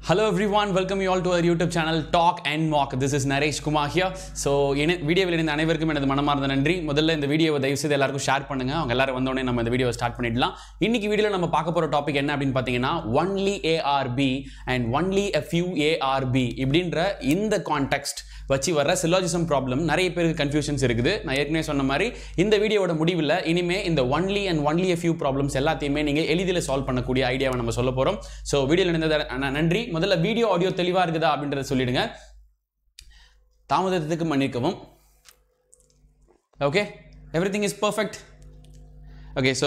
Hello everyone, welcome you all to our YouTube channel Talk and Walk. This is Naresh Kumar here. So இன வீடியோவில் இருந்த அனைவருக்கும் எனது மனமார்ந்த நன்றி முதல்ல இந்த வீடியோவை தயவு செய்து எல்லாருக்கும் ஷேர் பண்ணுங்க அவங்க எல்லாரும் வந்தோடனே நம்ம இந்த வீடியோவை ஸ்டார்ட் பண்ணிடலாம் இன்னைக்கு வீடியோவில் நம்ம பார்க்க போகிற டாபிக் என்ன அப்படின்னு பார்த்தீங்கன்னா only ARP and only a few ARP இப்படின்ற இந்த கான்டெக்ட் வச்சு வர்ற சிலாஜிசம் ப்ராப்ளம் நிறைய பேருக்கு கன்ஃபியூஷன்ஸ் இருக்குது நான் ஏற்கனவே சொன்ன மாதிரி இந்த வீடியோவோட முடிவில் இனிமே இந்த only and only a few problems எல்லாத்தையுமே நீங்கள் எளிதில் சால்வ் பண்ணக்கூடிய ஐடியாவை நம்ம சொல்ல போகிறோம் ஸோ வீடியோவில் இருந்தது நன்றி முதல்ல வீடியோ ஆடியோ தெளிவாக இருக்குதா அப்படின்றத சொல்லிடுங்க தாமதத்துக்கு மன்னிக்கவும் okay everything is perfect okay so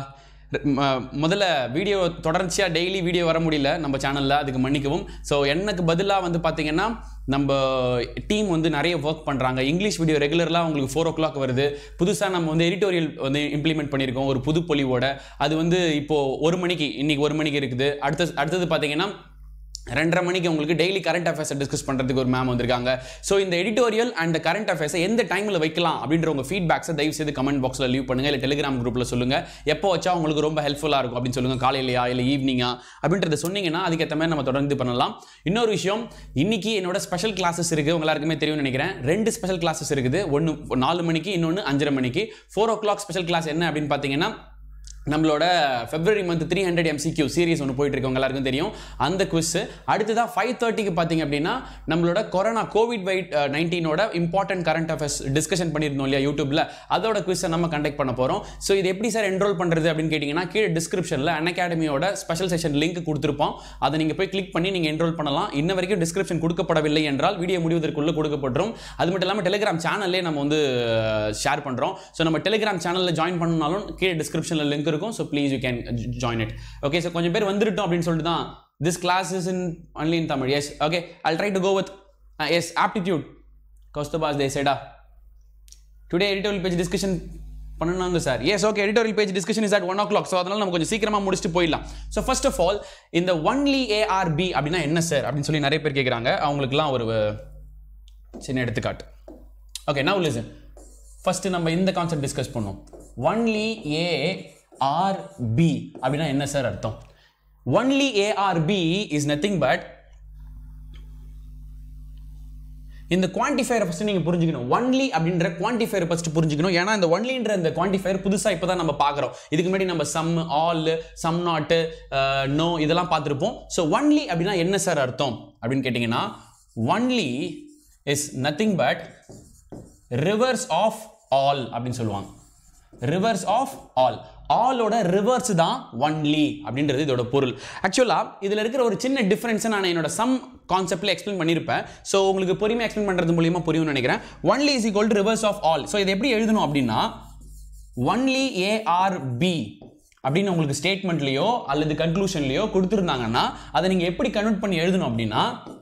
முதல்ல வீடியோ தொடர்ச்சியாக டெய்லி வீடியோ வர முடியல நம்ம சேனலில் அதுக்கு மன்னிக்கவும் ஸோ எனக்கு பதிலாக வந்து பார்த்தீங்கன்னா நம்ம டீம் வந்து நிறைய ஒர்க் பண்ணுறாங்க இங்கிலீஷ் வீடியோ ரெகுலராக உங்களுக்கு ஃபோர் ஓ கிளாக் வருது புதுசாக நம்ம வந்து எடிட்டோரியல் வந்து இம்ப்ளிமெண்ட் பண்ணியிருக்கோம் ஒரு புது பொலிவோட அது வந்து இப்போது ஒரு மணிக்கு இன்னைக்கு ஒரு மணிக்கு இருக்குது அடுத்தது அடுத்தது பார்த்தீங்கன்னா ரெண்டரை மணிக்கு உங்களுக்கு டெய்லி கரண்ட் அஃபேர்ஸை டிஸ்கஸ் பண்ணுறதுக்கு ஒரு மேம் வந்திருக்காங்க ஸோ இந்த எடிட்டோரியல் அண்ட் கரண்ட் அஃபேர்ஸை எந்த டைமில் வைக்கலாம் அப்படின்ற உங்கள் ஃபீட்பேக்ஸை தயவு செய்து கமெண்ட் பாக்ஸில் லீவ் பண்ணுங்கள் இல்லை டெலிகிராம் குரூப்பில் சொல்லுங்கள் எப்போ வச்சா உங்களுக்கு ரொம்ப ஹெல்ப்ஃபுல்லாக இருக்கும் அப்படின்னு சொல்லுங்கள் காலையிலையா இல்லை ஈவினிங்கா அப்படின்றத சொன்னீங்கன்னா அதுக்கேற்ற மாதிரி நம்ம தொடர்ந்து பண்ணலாம் இன்னொரு விஷயம் இன்னைக்கு என்னோட ஸ்பெஷல் கிளாஸஸ் இருக்குது உங்க எல்லாருக்குமே தெரியும்னு நினைக்கிறேன் ரெண்டு ஸ்பெஷல் கிளாஸஸ் இருக்குது ஒன்று நாலு மணிக்கு இன்னொன்று அஞ்சரை மணிக்கு four o'clock special class என்ன அப்படின்னு பார்த்தீங்கன்னா நம்மளோட February month three hundred MCQ series ஒன்று போயிட்டு இருக்கு உங்க எல்லாருக்கும் தெரியும் அந்த குவிஸ் அடுத்ததாக ஃபைவ் தேர்ட்டிக்கு பார்த்தீங்க அப்படின்னா நம்மளோட கொரோனா கோவிட் வைட் நைன்டீனோட இம்பார்ட்டன்ட் கரண்ட் அஃபேர்ஸ் டிஸ்கஷன் பண்ணியிருந்தோம் இல்லையா யூடியூப்ல அதோட குவிஸை நம்ம கண்டக்ட் பண்ண போகிறோம் ஸோ இது எப்படி சார் என்ரோல் பண்ணுறது அப்படின்னு கேட்டிங்கன்னா கீழே டிஸ்கிரிப்ஷனில் அன் அகாடமியோட ஸ்பெஷல் செஷன் லிங்க் கொடுத்துருப்போம் அதை நீங்கள் போய் கிளிக் பண்ணி நீங்கள் என்ரோல் பண்ணலாம் இன்ன வரைக்கும் டிஸ்கிரிப்ஷன் கொடுக்கப்படவில்லை என்றால் வீடியோ முடிவதற்குள்ளே கொடுக்கப்பட்டுரும் அது மட்டும் இல்லாமல் டெலிகிராம் சேனல்லே நம்ம வந்து ஷேர் பண்ணுறோம் ஸோ நம்ம டெலிகிராம் சேனலில் ஜாயின் பண்ணாலும் கீழே டிஸ்கிரிப்ஷனில் லிங்க் இருக்கும் so please you can join it okay so கொஞ்சம் பேர் வந்துருட்டோம் அப்படின்னு சொல்லிட்டு தான் this class is in only in Tamil yes okay I try to go with yes aptitude கௌஸ்தபாஸ் தே சேடா டுடே எடிட்டோரியல் பேஜ் டிஸ்கஷன் பண்ணணுங்க sir yes okay editorial page discussion is at one o'clock so அதனால நம்ம கொஞ்சம் சீக்கிரமாக முடிச்சுட்டு போயிடலாம் ஸோ ஃபர்ஸ்ட் ஆஃப் ஆல் இந்த ஒன்லி ஏஆர்பி அப்படின்னா என்ன சார் அப்படின்னு சொல்லி நிறைய பேர் கேட்குறாங்க அவங்களுக்குலாம் ஒரு சின்ன எடுத்துக்காட்டு ஓகே நவ் லிசன் ஃபர்ஸ்ட் நம்ம இந்த கான்செப்ட் டிஸ்கஸ் பண்ணோம் ஒன்லி ஏ ஆர் பி அப்படின்னா என்ன சார் அர்த்தம் only A R B is nothing but இந்த குவான்டிஃபயரை ஃபஸ்ட்டு நீங்கள் புரிஞ்சுக்கணும் ஒன்லி அப்படின்ற குவான்டிஃபயர் ஃபஸ்ட்டு புரிஞ்சுக்கணும் ஏன்னா இந்த ஒன்லின்ற இந்த குவான்டிஃபயர் புதுசாக இப்போ தான் நம்ம பார்க்குறோம் இதுக்கு முன்னாடி நம்ம some all some not no இதெல்லாம் பார்த்துருப்போம் ஸோ ஒன்லி அப்படின்னா என்ன சார் அர்த்தம் அப்படின்னு கேட்டிங்கன்னா only is nothing but reverse of all அப்படின்னு சொல்லுவாங்க ரிவர்ஸ் ஆஃப் ஆல் ஆலோட ரிவர்ஸ் தான் ஒன்லி அப்படின்றது இதோட பொருள் ஆக்சுவலாக இதில் இருக்கிற ஒரு சின்ன டிஃப்ரென்ஸை நான் என்னோட சம் கான்செப்டில் எக்ஸ்பிளைன் பண்ணியிருப்பேன் ஸோ உங்களுக்கு பொறுமையாக எக்ஸ்பிளைன் பண்ணுறது மூலியமாக புரியும்னு நினைக்கிறேன் only is equal to reverse of all so இதை எப்படி எழுதணும் அப்படின்னா ஒன்லி ஏஆர் பி அப்படின்னு உங்களுக்கு ஸ்டேட்மெண்ட்லையோ அல்லது கன்க்ளூஷன்லையோ கொடுத்துருந்தாங்கன்னா அதை நீங்கள் எப்படி கன்வெர்ட் பண்ணி எழுதணும் அப்படின்னா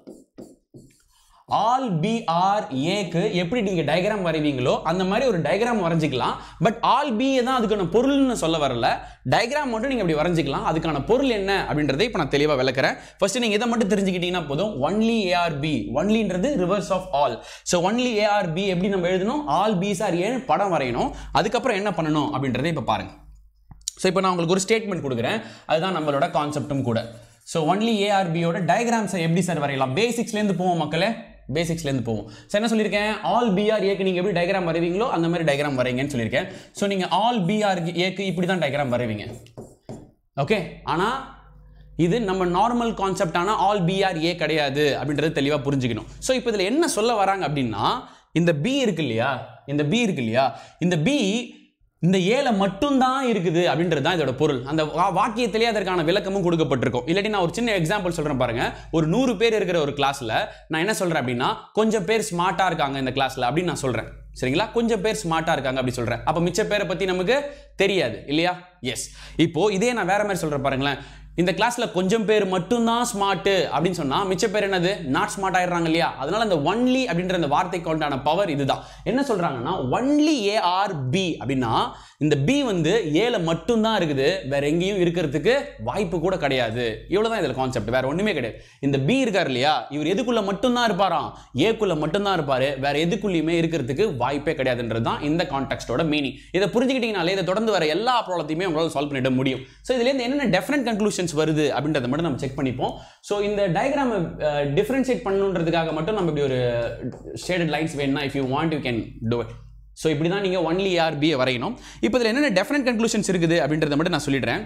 ஆல் பி ஆர் ஏக்கு எப்படி நீங்க டயக்ராம் வரைவீங்களோ அந்த மாதிரி ஒரு டயக்ராம் வரைஞ்சிக்கலாம் பட் ஆல் பி தான் அதுக்கான பொருள்னு சொல்ல வரல டயக்ராம் மட்டும் நீங்க அப்படி வரைஞ்சிக்கலாம் அதுக்கான பொருள் என்ன அப்படின்றதை இப்போ நான் தெளிவாக விளக்குறேன் ஃபர்ஸ்ட் நீங்க இதை மட்டும் தெரிஞ்சுக்கிட்டீங்கன்னா போதும் ஒன்லி ஏஆர் பி ஒன்லின்றது reverse of all so only A R B எப்படி நம்ம எழுதணும் ஆல் பி சார் ஏன்னு படம் வரையணும் அதுக்கப்புறம் என்ன பண்ணணும் அப்படின்றதை இப்போ பாருங்க ஸோ இப்போ நான் உங்களுக்கு ஒரு ஸ்டேட்மெண்ட் கொடுக்குறேன் அதுதான் நம்மளோட கான்செப்டும் கூட ஸோ ஒன்லி ஏஆர்பியோட டயக்ராம்ஸை எப்படி சார் வரையலாம் பேசிக்ஸ்லேருந்து போவோம் மக்களே பேசிக்ஸ்லேருந்து போவோம் ஸோ என்ன சொல்லியிருக்கேன் ஆல் பிஆர் ஏக்கு நீங்கள் எப்படி டயக்ராம் வரைவீங்களோ அந்த மாதிரி டயக்ராம் வரைங்கன்னு சொல்லியிருக்கேன் ஸோ நீங்கள் ஆல் பிஆர் ஏக்கு இப்படி தான் டயக்ராம் வரைவீங்க ஓகே ஆனால் இது நம்ம நார்மல் கான்செப்டான ஆல் பிஆர் ஏ கிடையாது அப்படின்றது தெளிவாக புரிஞ்சுக்கணும் ஸோ இப்போ இதில் என்ன சொல்ல வராங்க அப்படின்னா இந்த பி இருக்கு இல்லையா இந்த பி இருக்கு இல்லையா இந்த பி இந்த ஏல மட்டும்தான் இருக்குது அப்படின்றது தான் இதோட பொருள் அந்த வா- வாக்கியத்திலே அதற்கான விளக்கமும் கொடுக்கப்பட்டிருக்கும் இல்லாட்டி நான் ஒரு சின்ன எக்ஸாம்பிள் சொல்றேன் பாருங்க ஒரு நூறு பேர் இருக்கிற ஒரு கிளாஸ்ல நான் என்ன சொல்றேன் அப்படின்னா கொஞ்சம் பேர் ஸ்மார்ட்டா இருக்காங்க இந்த கிளாஸ்ல அப்படின்னு நான் சொல்றேன் சரிங்களா கொஞ்சம் பேர் ஸ்மார்ட்டா இருக்காங்க அப்படி சொல்றேன் அப்ப மிச்ச பேரை பத்தி நமக்கு தெரியாது இல்லையா எஸ் இப்போ இதே நான் வேற மாதிரி சொல்றேன் பாருங்களேன் இந்த கிளாஸ்ல கொஞ்சம் பேர் மட்டும்தான் ஸ்மார்ட் அப்படின்னு சொன்னா மிச்ச பேர் என்னது நாட் ஸ்மார்ட் ஆயிடுறாங்க இல்லையா அதனால இந்த ஒன்லி அப்படின்ற அந்த வார்த்தைக்கு உண்டான பவர் இதுதான் என்ன சொல்றாங்கன்னா ஒன்லி ஏ ஆர் பி அப்படின்னா இந்த பி வந்து ஏல மட்டும்தான் இருக்குது வேற எங்கேயும் இருக்கிறதுக்கு வாய்ப்பு கூட கிடையாது இவ்வளவுதான் இதுல கான்செப்ட் வேற ஒண்ணுமே கிடையாது இந்த பி இருக்கார் இல்லையா இவர் எதுக்குள்ள மட்டும்தான் இருப்பாராம் ஏக்குள்ள மட்டும்தான் இருப்பாரு வேற எதுக்குள்ளயுமே இருக்கிறதுக்கு வாய்ப்பே கிடையாதுன்றது தான் இந்த கான்டெக்ட்டோட மீனிங் இதை புரிஞ்சுக்கிட்டீங்கனாலே இதை தொடர்ந்து வர எல்லா ப்ராப்ளத்தையுமே உங்களால் சால்வ் பண்ணிட முடியும் ஸோ இதுல இருந்து என்னென்ன டெஃபினட் கன்க்ளூஷன்ஸ் கன்க்ளூஷன்ஸ் வருது அப்படின்றத மட்டும் நம்ம செக் பண்ணிப்போம் ஸோ இந்த டயக்ராமை டிஃபரன்ஷியேட் பண்ணணுன்றதுக்காக மட்டும் நம்ம இப்படி ஒரு ஷேடட் லைன்ஸ் வேணும்னா if you want you can do it so இப்படி தான் நீங்கள் ஒன்லி ஆர்பியை வரையணும் இப்போ இதில் என்னென்ன டெஃபினட் கன்க்ளூஷன்ஸ் இருக்குது அப்படின்றத மட்டும் நான் சொல்லிடுறேன்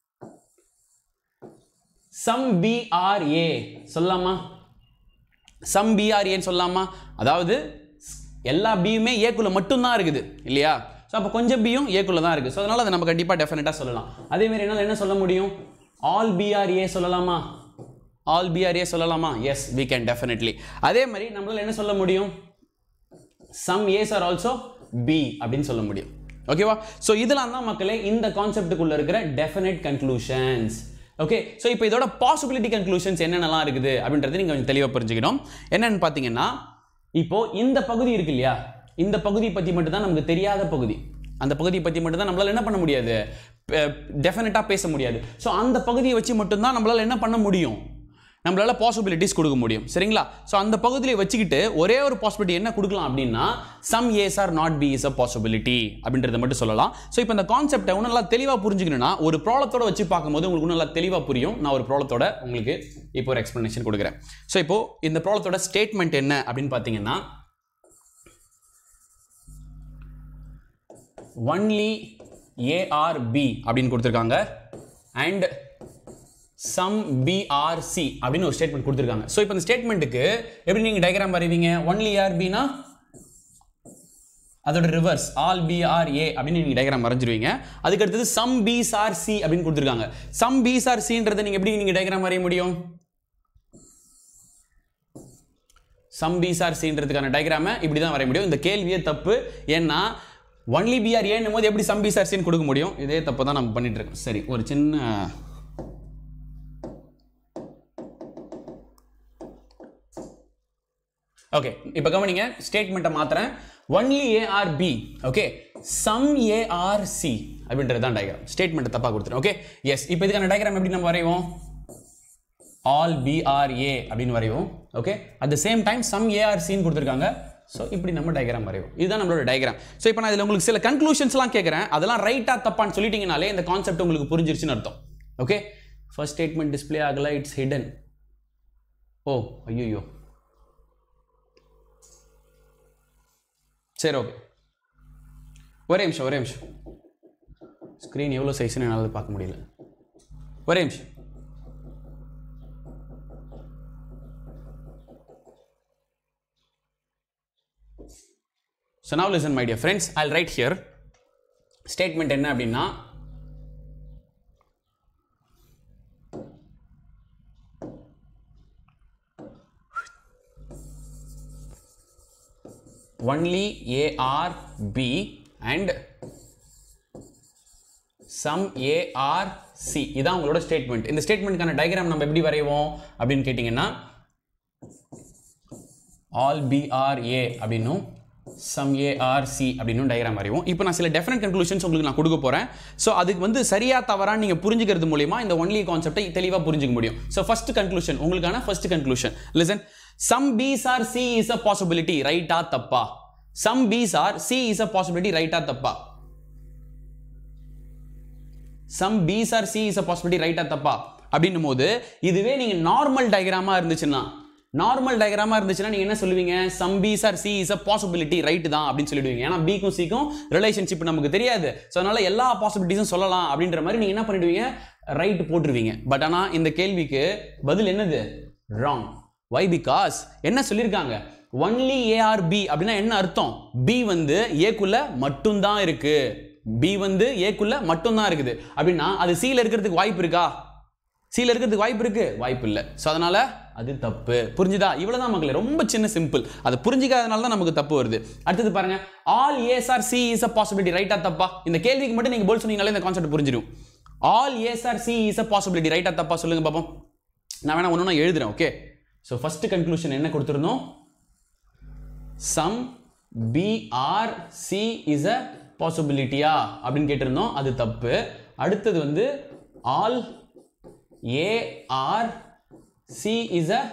சம் பிஆர்ஏ சொல்லலாமா சம் பிஆர்ஏன்னு சொல்லலாமா அதாவது எல்லா பியுமே ஏக்குள்ள மட்டும்தான் இருக்குது இல்லையா ஸோ அப்போ கொஞ்சம் பியும் ஏக்குள்ள தான் இருக்குது ஸோ அதனால் அதை நம்ம கண்டிப்பாக டெஃபினட்டாக சொல்லலாம் அதே மாதிரி என்னால் என்ன சொல்ல முடியும் ஆல் பிஆர்ஏ சொல்லலாமா ஆல் பிஆர்ஏ சொல்லலாமா எஸ் வி கேன் டெஃபினெட்லி அதே மாதிரி நம்மளால் என்ன சொல்ல முடியும் some ace are also B அப்படின்னு சொல்ல முடியும் ஓகேவா ஸோ இதெல்லாம் தான் மக்களே இந்த கான்செப்டுக்குள்ள இருக்கிற டெஃபினட் கன்க்ளூஷன்ஸ் ஓகே ஸோ இப்போ இதோட பாசிபிலிட்டி கன்க்ளூஷன்ஸ் என்னென்னலாம் இருக்குது அப்படின்றது நீங்கள் கொஞ்சம் தெளிவாக புரிஞ்சுக்கணும் என்னன்னு பார்த்தீங்கன்னா இப்போ இந்த பகுதி இருக்கு இல்லையா இந்த பகுதி பற்றி மட்டும் தான் நமக்கு தெரியாத பகுதி அந்த பகுதியை பற்றி மட்டும் தான் நம்மளால என்ன பண்ண முடியாது டெஃபினட்டாக பேச முடியாது ஸோ அந்த பகுதியை வச்சு மட்டும்தான் நம்மளால என்ன பண்ண முடியும் நம்மளால பாசிபிலிட்டிஸ் கொடுக்க முடியும் சரிங்களா ஸோ அந்த பகுதியில் வச்சுக்கிட்டு ஒரே ஒரு பாசிபிலிட்டி என்ன கொடுக்கலாம் அப்படின்னா some ace are not B is a possibility அப்படின்றத மட்டும் சொல்லலாம் ஸோ இப்போ இந்த கான்செப்டை இன்னும் நல்லா தெளிவாக புரிஞ்சுக்கணும்னா ஒரு ப்ராப்ளத்தோட வச்சு பார்க்கும்போது உங்களுக்கு இன்னும் நல்லா தெளிவாக புரியும் நான் ஒரு ப்ராப்ளத்தோட உங்களுக்கு இப்போ ஒரு எக்ஸ்ப்ளனேஷன் கொடுக்குறேன் ஸோ இப்போ இந்த ப்ராப்ளத்தோட ஸ்டேட்மெண்ட் என்ன அப்படின்னு பார்த்தீங்கன்னா ஒன்லி ஏஆர்பி அப்படின்னு கொடுத்துருக்காங்க அண்ட் சம் பிஆர்சி அப்படின்னு ஒரு ஸ்டேட்மெண்ட் கொடுத்துருக்காங்க ஸோ இப்போ இந்த ஸ்டேட்மெண்ட்டுக்கு எப்படி நீங்கள் டயக்ராம் வரைவீங்க ஒன்லி ஆர்பினா அதோட ரிவர்ஸ் ஆல் பிஆர்ஏ அப்படின்னு நீங்கள் டயக்ராம் வரைஞ்சிருவீங்க அதுக்கு அடுத்தது சம் பிசார் சி அப்படின்னு கொடுத்துருக்காங்க சம் பிசார் சின்றதை நீங்கள் எப்படி நீங்கள் டயக்ராம் வரைய முடியும் சம் பிசார் சின்றதுக்கான டயக்ராமை இப்படி தான் வரைய முடியும் இந்த கேள்வியே தப்பு ஏன்னா ஒன்லி பிஆர் ஏன்னும் போது எப்படி சம் பிசார் சின்னு கொடுக்க முடியும் இதே தப்பு தான் நம்ம பண்ணிட்டு இருக்கோம் சரி ஒரு சின்ன ஓகே இப்போ கவனிங்க ஸ்டேட்மெண்ட்டை மாத்துறேன் only A R B okay some A R C அப்படின்றது தான் டயக்ராம் ஸ்டேட்மெண்ட் தப்பாக கொடுத்துரும் ஓகே எஸ் இப்போ இதுக்கான டயக்ராம் எப்படி நம்ம வரைவோம் ஆல் பிஆர்ஏ அப்படின்னு வரைவோம் okay at the same time some ஏஆர்சின்னு கொடுத்துருக்காங்க ஸோ இப்படி நம்ம டயக்ராம் வரைவோம் இதுதான் நம்மளோட டயக்ராம் ஸோ இப்போ நான் இதில் உங்களுக்கு சில கன்க்ளூஷன்ஸ்லாம் கேட்குறேன் அதெல்லாம் ரைட்டாக தப்பான்னு சொல்லிட்டீங்கனாலே இந்த கான்செப்ட் உங்களுக்கு புரிஞ்சிருச்சுன்னு அர்த்தம் ஓகே ஃபர்ஸ்ட் ஸ்டேட்மெண்ட் டிஸ்பிளே ஆகல இட்ஸ் ஹிடன் ஓ ஐயோ சரி ஓகே ஒரே நிமிஷம் ஒரே நிமிஷம் ஸ்க்ரீன் எவ்வளோ சைஸ்னு என்னால் பார்க்க முடியல ஒரே நிமிஷம் So now listen my dear friends, I'll write here statement என்ன அப்படின்னா only A R B and some A R C இதான் உங்களோட ஸ்டேட்மெண்ட் இந்த ஸ்டேட்மெண்ட்கான டயக்ராம் நம்ம எப்படி வரைவோம் அப்படின்னு கேட்டிங்கன்னா ஆல் பிஆர்ஏ அப்படின்னும் சம் ஏஆர்சி அப்படின்னு டயக்ராம் வரைவோம் இப்போ நான் சில டெஃபினட் கன்க்ளூஷன்ஸ் உங்களுக்கு நான் கொடுக்க போகிறேன் ஸோ அதுக்கு வந்து சரியா தவறா நீங்கள் புரிஞ்சுக்கிறது மூலியமா இந்த ஒன்லி கான்செப்டை தெளிவாக புரிஞ்சுக்க முடியும் ஸோ ஃபர்ஸ்ட் கன்க்ளூஷன் உங்களுக்கான first conclusion listen some piece are C is a possibility ரைட்டா தப்பா some piece are C is a possibility ரைட்டா தப்பா some piece are C is a possibility ரைட்டா தப்பா அப்படின்னும் போது இதுவே நீங்க நார்மல் டயக்ராமா இருந்துச்சுன்னா நார்மல் டயக்ராமா இருந்துச்சுன்னா நீங்க என்ன சொல்லுவீங்க some piece are C is a possibility right தான் அப்படின்னு சொல்லிடுவீங்க ஏன்னா பிக்கும் சிக்கும் ரிலேஷன்ஷிப் நமக்கு தெரியாது ஸோ அதனால எல்லா பாசிபிலிட்டிஸும் சொல்லலாம் அப்படின்ற மாதிரி நீங்க என்ன பண்ணிடுவீங்க ரைட் போட்டுருவீங்க பட் ஆனா இந்த கேள்விக்கு பதில் என்னது ராங் வை பிகாஸ் என்ன சொல்லியிருக்காங்க ஒன்லி ஏஆர் பி அப்படின்னா என்ன அர்த்தம் பி வந்து ஏக்குள்ள மட்டும்தான் இருக்கு பி வந்து ஏக்குள்ள மட்டும்தான் இருக்குது அப்படின்னா அது சில இருக்கிறதுக்கு வாய்ப்பு இருக்கா சில இருக்கிறதுக்கு வாய்ப்பு இருக்கு வாய்ப்பு இல்லை ஸோ அதனால அது தப்பு புரிஞ்சுதா இவ்வளவுதான் மக்களே ரொம்ப சின்ன சிம்பிள் அதை புரிஞ்சிக்காதனால தான் நமக்கு தப்பு வருது அடுத்தது பாருங்க all A's are C is a possibility ரைட்டா தப்பா இந்த கேள்விக்கு மட்டும் நீங்க போல் சொன்னீங்களே இந்த கான்செப்ட் புரிஞ்சிடும் all A's are C is a possibility ரைட்டா தப்பா சொல்லுங்க பாப்போம் நான் வேணா ஒன்று எழுதுறேன் ஓகே ஸோ ஃபர்ஸ்ட் கன்க்ளூஷன் என்ன கொடுத்துருந்தோம் some B R C is a பாசிபிலிட்டியா அப்படின்னு கேட்டிருந்தோம் அது தப்பு அடுத்தது வந்து all A R C is a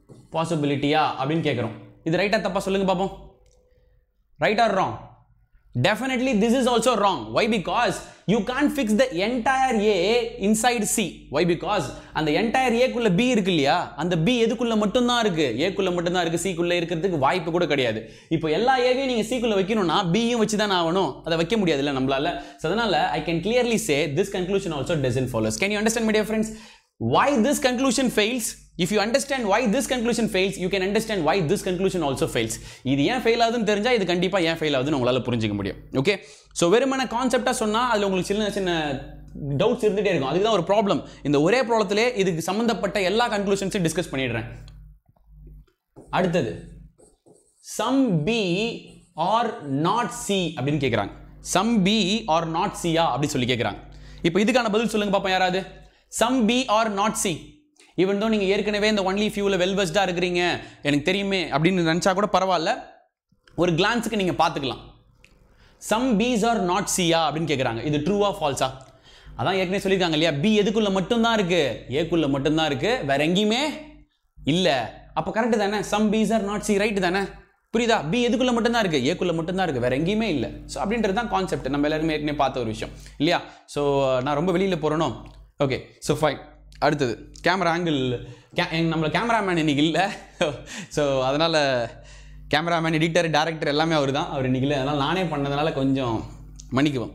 பாசிபிலிட்டியா அப்படின்னு கேட்குறோம் இது ரைட்டா தப்பா சொல்லுங்க பார்ப்போம் right or wrong definitely this is also wrong why because you can't fix the entire a inside c why because அந்த entire a குள்ள b இருக்கு இல்லையா அந்த b எதுக்குள்ள மட்டும் தான் இருக்கு a குள்ள மட்டும் தான் இருக்கு c குள்ள இருக்கிறதுக்கு வாய்ப்பு கூட கிடையாது இப்போ எல்லா ஏவையும் நீங்க c குள்ள வைக்கணும்னா b யும் வச்சு தான் ஆகணும் அதை வைக்க முடியாது இல்ல நம்மளால So அதனால i can clearly say this conclusion also doesn't follows can you understand my dear friends why this conclusion fails if you understand why this conclusion fails you can understand why this conclusion also fails இது ஏன் fail ஆகுதுன்னு தெரிஞ்சா இது கண்டிப்பா ஏன் fail ஆகுதுன்னு உங்களால புரிஞ்சுக்க முடியும் ஓகே ஸோ வெறுமன கான்செப்டா சொன்னா அதுல உங்களுக்கு சின்ன சின்ன டவுட்ஸ் இருந்துட்டே இருக்கும் அதுக்கு தான் ஒரு ப்ராப்ளம் இந்த ஒரே ப்ராப்ளத்திலே இதுக்கு சம்பந்தப்பட்ட எல்லா கன்க்ளூஷன்ஸையும் டிஸ்கஸ் பண்ணிடுறேன் அடுத்தது some B are not C அப்படின்னு கேட்குறாங்க சம் பி ஆர் நாட் சியா அப்படின்னு சொல்லி கேட்குறாங்க இப்போ இதுக்கான பதில் சொல்லுங்க பாப்போம் யாராவது some B are not C even though நீங்கள் ஏற்கனவே இந்த ஒன்லி ஃபியூவில் வெல்வெஸ்டாக இருக்கிறீங்க எனக்கு தெரியுமே அப்படின்னு நினச்சா கூட பரவாயில்ல ஒரு கிளான்ஸுக்கு நீங்கள் பார்த்துக்கலாம் சம் பீஸ் ஆர் நாட் சியா அப்படின்னு கேட்குறாங்க இது ட்ரூவா ஃபால்ஸா அதான் ஏற்கனவே சொல்லியிருக்காங்க இல்லையா பி எதுக்குள்ள மட்டும்தான் இருக்கு ஏக்குள்ள மட்டும்தான் இருக்கு வேற எங்கேயுமே இல்ல அப்ப கரெக்ட் தானே some piece are not C right தானே புரியுதா பி எதுக்குள்ள மட்டும்தான் இருக்கு ஏக்குள்ள மட்டும்தான் இருக்கு வேற எங்கேயுமே இல்ல ஸோ அப்படின்றது தான் கான்செப்ட் நம்ம எல்லாருமே ஏற்கனவே பார்த்த ஒரு விஷயம் இல்லையா ஸோ நான் ரொம்ப வெளியில போறேனோ ஓகே ஸோ ஃபைன் அடுத்தது கேமரா ஆங்கிள் நம்மள கேமராமேன் இன்னைக்கு இல்லை ஸோ அதனால கேமராமேன் எடிட்டர் டேரக்டர் எல்லாமே அவர் தான் அவர் இன்னைக்கு இல்லை அதனால் நானே பண்ணதுனால கொஞ்சம் மன்னிக்குவோம்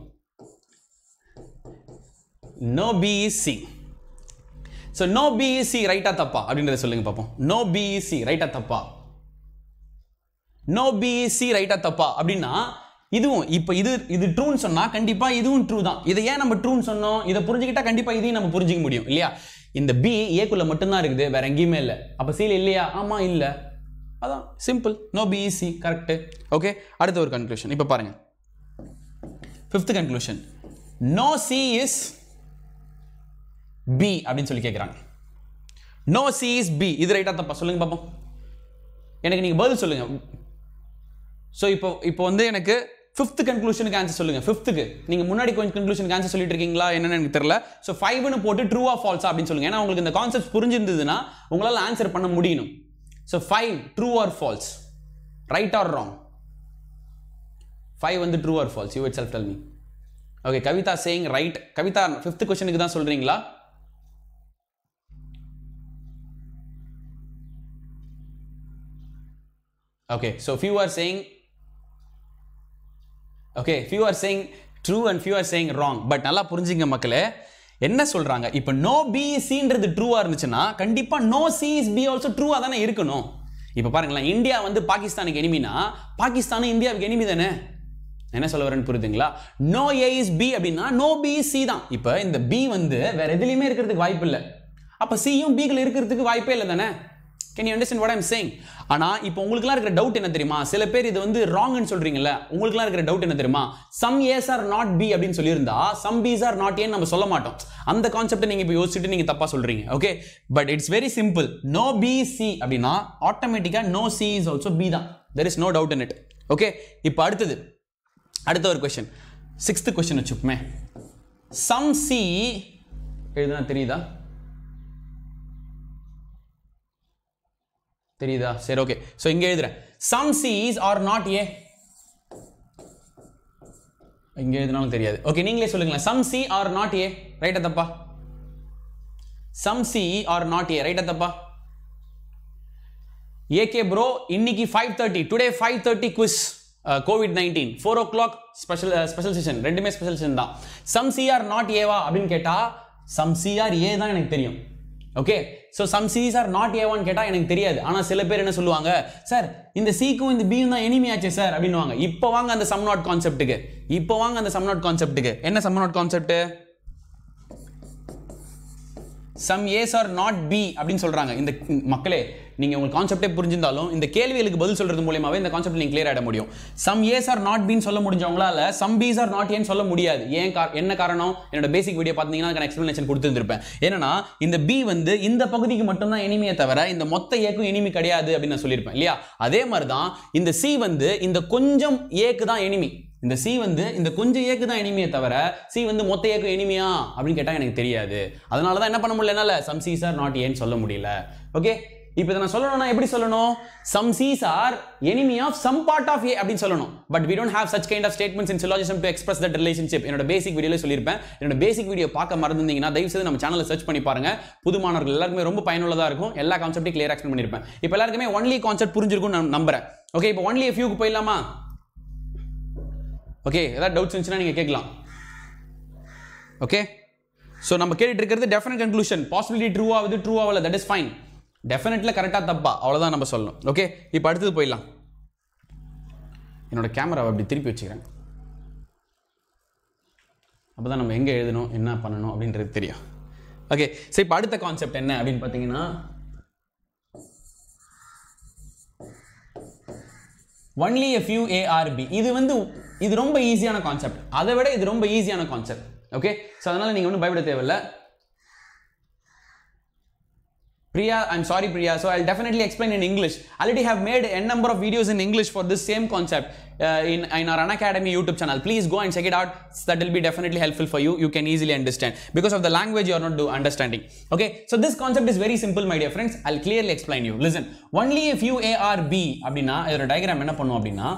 no B is C so no B is C ரைட்டா தப்பா அப்படின்றத சொல்லுங்க பார்ப்போம் நோ பிஇசி ரைட்டா தப்பா நோ பிஇசி ரைட்டா தப்பா அப்படின்னா இதுவும் இப்போ இது இது ட்ரூன்னு சொன்னா கண்டிப்பா இதுவும் ட்ரூ தான் இதை ஏன் நம்ம ட்ரூன்னு சொன்னோம் இதை புரிஞ்சுக்கிட்டா கண்டிப்பா இதையும் நம்ம புரிஞ்சுக்க முடியும் இல்லையா இந்த பி ஏக்குள்ள மட்டும்தான் இருக்குது வேற எங்கேயுமே இல்லை அப்ப சீல இல்லையா ஆமா இல்ல அதான் simple no B is C correct okay அடுத்த ஒரு கன்க்ளூஷன் இப்போ பாருங்க fifth conclusion no C is B அப்படின்னு சொல்லி கேட்குறாங்க நோ சி இஸ் பி இது ரைட்டா தப்பா சொல்லுங்க பார்ப்போம் எனக்கு நீங்க பதில் சொல்லுங்க ஸோ இப்போ இப்போ வந்து எனக்கு ஃபிஃப்த் கன்க்ளூஷனுக்கு ஆன்சர் சொல்லுங்க ஃபிஃப்த்துக்கு நீங்க முன்னாடி கொஞ்சம் கன்க்ளூஷனுக்கு ஆன்சர் சொல்லிட்டு இருக்கீங்களா என்னன்னு எனக்கு தெரியல ஸோ ஃபைவ்னு போட்டு ட்ரூவா ஃபால்ஸா அப்படின்னு சொல்லுங்க ஏன்னா உங்களுக்கு இந்த கான்செப்ட் புரிஞ்சிருந்ததுன்னா உங்களால் ஆன்சர் பண்ண முடியணும் so five true or false right or wrong five வந்து true or false you itself tell me okay Kavitha saying right Kavitha fifth கொஸ்டினுக்கு தான் சொல்றீங்களா okay so few are saying okay few are saying true and few are saying wrong but நல்லா புரிஞ்சுங்க மக்களே என்ன சொல்றாங்க இப்போ நோ பிசின்றது ட்ரூவா இருந்துச்சுன்னா கண்டிப்பா no C is B also ட்ரூவா தானே இருக்கணும் இப்போ பாருங்களேன் இந்தியா வந்து பாகிஸ்தானுக்கு எனிமினா பாகிஸ்தானும் இந்தியாவுக்கு எனிமி தானே என்ன சொல்ல வரேன்னு புரியுதுங்களா நோ ஏ இஸ் பி அப்படின்னா நோ பி சி தான் இப்போ இந்த பி வந்து வேற எதுலையுமே இருக்கிறதுக்கு வாய்ப்பு இல்லை அப்போ சியும் பிகள் இருக்கிறதுக்கு வாய்ப்பே இல்லை தானே can you understand what I'm saying ஆனா இப்போ உங்களுக்குலாம் இருக்கிற டவுட் என்ன தெரியுமா சில பேர் இது வந்து ராங்னு சொல்றீங்கல்ல உங்களுக்குலாம் இருக்கிற டவுட் என்ன தெரியுமா some ace are not B அப்படின்னு சொல்லியிருந்தா சம் பீஸ் ஆர் நாட் ஏன்னு நம்ம சொல்ல மாட்டோம் அந்த கான்செப்டை நீங்க இப்போ யோசிச்சுட்டு நீங்க தப்பா சொல்றீங்க okay but it's very simple no B C அப்படின்னா ஆட்டோமேட்டிக்கா no C is also B தான் there is no doubt in it okay இப்போ அடுத்தது அடுத்த ஒரு கொஸ்டின் சிக்ஸ்த் கொஸ்டின் வச்சுப்போமே சம் சி எழுதுனா தெரியுதா தெரியுதா சரி ஓகே ஸோ இங்கே எழுதுறேன் some Cs are not A இங்கே எழுதினாலும் தெரியாது ஓகே நீங்களே சொல்லுங்களேன் some C are not A ரைட்டா தப்பா some C are not A ரைட்டா தப்பா ஏகே ப்ரோ இன்னைக்கு five thirty today five thirty quiz COVID nineteen four o'clock special special session ரெண்டுமே ஸ்பெஷல் செஷன் தான் சம் சி ஆர் நாட் ஏவா அப்படின்னு கேட்டா சம் சி ஆர் ஏ தான் எனக்கு தெரியும் okay so some Cs are not ஏவான்னு கேட்டால் எனக்கு தெரியாது ஆனால் சில பேர் என்ன சொல்லுவாங்க சார் இந்த சிக்கும் இந்த பியும் தான் எனிமி ஆச்சு சார் அப்படின்னுவாங்க இப்போ வாங்க அந்த சம் நாட் கான்செப்ட்டுக்கு இப்போ வாங்க அந்த சம் நாட் கான்செப்ட்டுக்கு என்ன some not concept some ace are not B அப்படின்னு சொல்றாங்க இந்த மக்களே நீங்க உங்க கான்செப்டே புரிஞ்சிருந்தாலும் இந்த கேள்விகளுக்கு பதில் சொல்றது மூலியமாவே இந்த கான்செப்ட் நீங்க கிளியர் ஆட முடியும் சம் ஏஸ் ஆர் நாட் பின்னு சொல்ல முடிஞ்சவங்களால சம் பீஸ் ஆர் நாட் ஏன்னு சொல்ல முடியாது ஏன் கா- என்ன காரணம் என்னோட பேசிக் வீடியோ பார்த்தீங்கன்னா அதுக்கான எக்ஸ்பிளனேஷன் கொடுத்துருப்பேன் ஏன்னா இந்த பி வந்து இந்த பகுதிக்கு மட்டும்தான் எனிமையை தவிர இந்த மொத்த ஏக்கும் எனிமி கிடையாது அப்படின்னு நான் சொல்லியிருப்பேன் இல்லையா அதே மாதிரி தான் இந்த சி வந்து இந்த கொஞ்சம் ஏக்கு தான் எனிமி இந்த சி வந்து இந்த கொஞ்சம் ஏக்கு தான் எனிமியே தவிர சி வந்து மொத்த ஏக்கு எனிமியா அப்படின்னு கேட்டால் எனக்கு தெரியாது அதனால தான் என்ன பண்ண முடியல என்னால சம் சிஸ் ஆர் நாட் ஏன்னு சொல்ல முடியல ஓகே இப்போ இதை நான் சொல்லணும்னா எப்படி சொல்லணும் some Cs are enemy of some part of A அப்படின்னு சொல்லணும் but we don't have such kind of statements in syllogism to express that relationship என்னோட பேசிக் வீடியோல சொல்லியிருப்பேன் என்னோட பேசிக் வீடியோ பார்க்க மறந்துருந்தீங்கன்னா தயவு செய்து நம்ம சேனலை சர்ச் பண்ணி பாருங்க புது மாணவர்கள் எல்லாருக்குமே ரொம்ப பயனுள்ளதா இருக்கும் எல்லா கான்செப்டையும் கிளியர் எக்ஸ்பிளைன் பண்ணியிருப்பேன் இப்போ எல்லாருக்குமே ஒன்லி கான்செப்ட் புரிஞ்சிருக்கும் நான் நம்புறேன் ஓகே இப்போ ஒன்லி ஃபியூக்கு போயிடலாமா ஓகே ஏதாவது டவுட்ஸ் இருந்துச்சுன்னா நீங்க கேட்கலாம் ஓகே ஸோ நம்ம கேட்டுட்டு இருக்கிறது டெஃபினட் கன்க்ளூஷன் பாசிபிலிட்டி ட்ரூ ஆகுது ட்ரூ ஆகல தட் இஸ் ஃபைன் டெஃபினெட்ல கரெக்டாக தப்பா அவ்வளோதான் நம்ம சொல்லணும் ஓகே இப்போ அடுத்தது போயிடலாம் என்னோட கேமராவை அப்படி திருப்பி வச்சுக்கிறேன் அப்போ தான் நம்ம எங்கே எழுதணும் என்ன பண்ணணும் அப்படின்றது தெரியும் ஓகே சரி இப்போ அடுத்த கான்செப்ட் என்ன அப்படின்னு பார்த்தீங்கன்னா ஒன்லி a few ARB இது வந்து இது ரொம்ப ஈஸியான கான்செப்ட் அதை விட இது ரொம்ப ஈஸியான கான்செப்ட் ஓகே ஸோ அதனால நீங்கள் ஒன்றும் பயப்பட தேவையில்லை Priya, I'm sorry, Priya. So I'll definitely explain in English. I already have made a number of videos in English for this same concept uh, in, in our Unacademy YouTube channel. Please go and check it out. That will be definitely helpful for you. You can easily understand because of the language you are not do understanding. Okay, so this concept is very simple, my dear friends. I'll clearly explain you. Listen, only if you A or B அப்படின்னா இதோட diagram என்ன பண்ணும் அப்படின்னா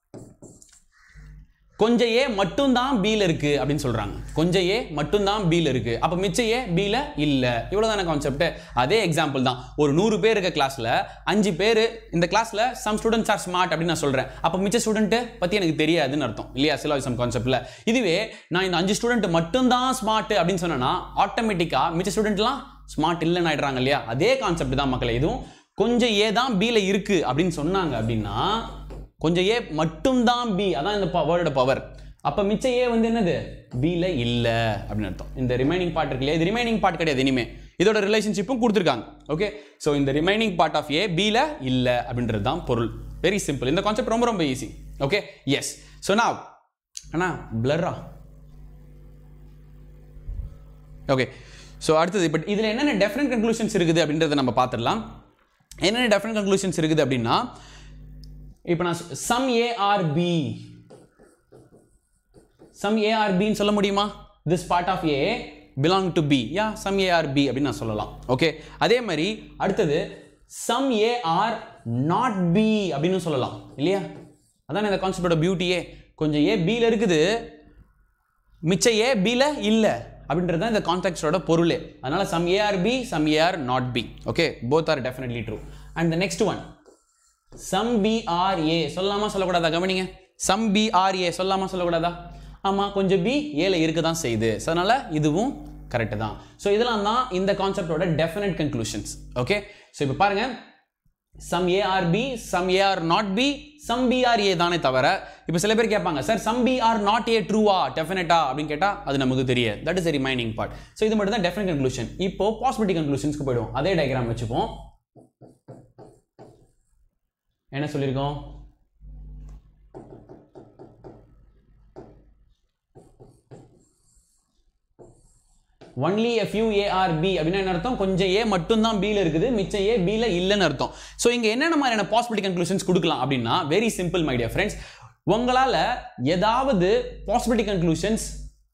கொஞ்சம் ஏ மட்டும்தான் பீல இருக்கு அப்படின்னு சொல்றாங்க கொஞ்சம் ஏ மட்டும்தான் பீல இருக்கு அப்ப மிச்ச ஏ பீல இல்ல இவ்வளவுதான கான்செப்ட் அதே எக்ஸாம்பிள் தான் ஒரு நூறு பேர் இருக்க கிளாஸ்ல அஞ்சு பேர் இந்த கிளாஸ்ல சம் ஸ்டூடெண்ட்ஸ் ஆர் ஸ்மார்ட் அப்படின்னு நான் சொல்றேன் அப்ப மிச்ச ஸ்டூடெண்ட் பத்தி எனக்கு தெரியாதுன்னு அர்த்தம் இல்லையா சிலாவிசம் கான்செப்ட்ல இதுவே நான் இந்த அஞ்சு ஸ்டூடெண்ட் மட்டும்தான் ஸ்மார்ட் அப்படின்னு சொன்னேன்னா ஆட்டோமேட்டிக்கா மிச்ச ஸ்டூடெண்ட்லாம் ஸ்மார்ட் இல்லைன்னு ஆயிடுறாங்க இல்லையா அதே கான்செப்ட் தான் மக்களை இதுவும் கொஞ்சம் ஏ தான் பீல இருக்கு அப்படின்னு சொன்னாங்க அப்படின்னா கொஞ்சம் ஏ மட்டும்தான் பி அதான் இந்த வேர்டோட பவர் அப்ப மிச்ச ஏ வந்து என்னது பில இல்ல அப்படின்னு அர்த்தம் இந்த ரிமைனிங் பார்ட் இருக்கு இல்லையா இது ரிமைனிங் பார்ட் கிடையாது இனிமே இதோட ரிலேஷன்ஷிப்பும் கொடுத்துருக்காங்க ஓகே ஸோ இந்த ரிமைனிங் பார்ட் ஆஃப் ஏ பில இல்ல அப்படின்றது தான் பொருள் வெரி சிம்பிள் இந்த கான்செப்ட் ரொம்ப ரொம்ப ஈஸி ஓகே எஸ் ஸோ நான் அண்ணா பிளர்ரா ஓகே ஸோ அடுத்தது பட் இதில் என்னென்ன டெஃபரண்ட் கன்க்ளூஷன்ஸ் இருக்குது அப்படின்றத நம்ம பார்த்துடலாம் என்னென்ன டெஃபரண்ட் கன்க்ளூஷன்ஸ் இருக்குது அப்படின்னா இப்போ நான் சம் ஏஆர்பி சம் ஏஆர்பின்னு சொல்ல முடியுமா this part of A belong to B yeah some A are B அப்படின்னு நான் சொல்லலாம் ஓகே அதே மாதிரி அடுத்தது சம் ஏஆர் நாட் பி அப்படின்னு சொல்லலாம் இல்லையா அதான் இந்த கான்செப்டோட பியூட்டியே கொஞ்சம் ஏ பியில் இருக்குது மிச்ச ஏ பியில் இல்லை அப்படின்றது தான் இந்த கான்டெக்டோட பொருளே அதனால some A are B some A are not B okay both are definitely true and the next one some PRA சொல்லலாமா சொல்லக்கூடாதா கவனிங்க சம் பிஆர்ஏ சொல்லலாமா சொல்லக்கூடாதா ஆமா கொஞ்சம் பி ஏல இருக்க தான் செய்யுது ஸோ அதனால இதுவும் கரெக்ட் தான் ஸோ இதெல்லாம் தான் இந்த கான்செப்டோட டெஃபினட் கன்க்ளூஷன்ஸ் ஓகே ஸோ இப்போ பாருங்க some A are B some A are not B some B are A தானே தவிர இப்போ சில பேர் கேட்பாங்க sir some B are not A ட்ரூவா டெஃபினட்டா அப்படின்னு கேட்டால் அது நமக்கு தெரியாது that is remaining part so இது மட்டும் தான் டெஃபினட் கன்க்ளூஷன் இப்போ பாசிபிலிட்டி கன்க்ளூஷன்ஸ்க்கு போயிடுவோம் அதே டயக்ராம் வச்சுப்போம் என்ன சொல்லியிருக்கோம் only a few a or b அப்படின்னா என்ன அர்த்தம் கொஞ்சம் ஏ மட்டும் தான் பில இருக்குது மிச்சம் ஏ பில இல்லைன்னு அர்த்தம் ஸோ இங்க என்னென்ன மாதிரியான பாசிபிலிட்டி கன்க்ளூஷன்ஸ் கொடுக்கலாம் அப்படின்னா very simple my dear friends உங்களால ஏதாவது possibility conclusions